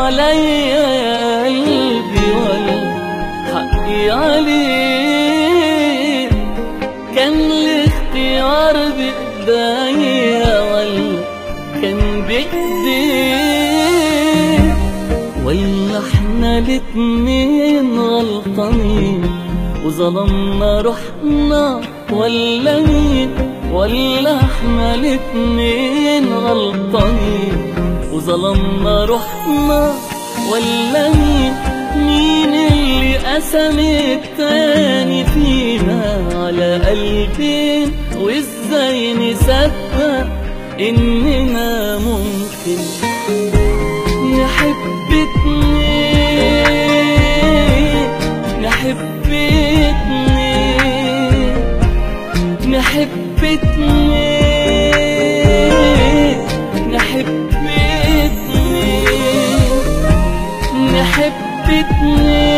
عليا يا قلبي ولا حقي عليه كان الاختيار بإيديا ولا كان بإيديه ولا احنا الاتنين غلطانين وظلمنا روحنا ولا مين ولا احنا الاتنين غلطانين وظلمنا روحنا ولا مين مين اللي قسم التاني فينا على قلبين وازاي نصدق اننا ممكن نحب اتنين نحب اتنين نحب اتنين نحب اتنين نحب اتنين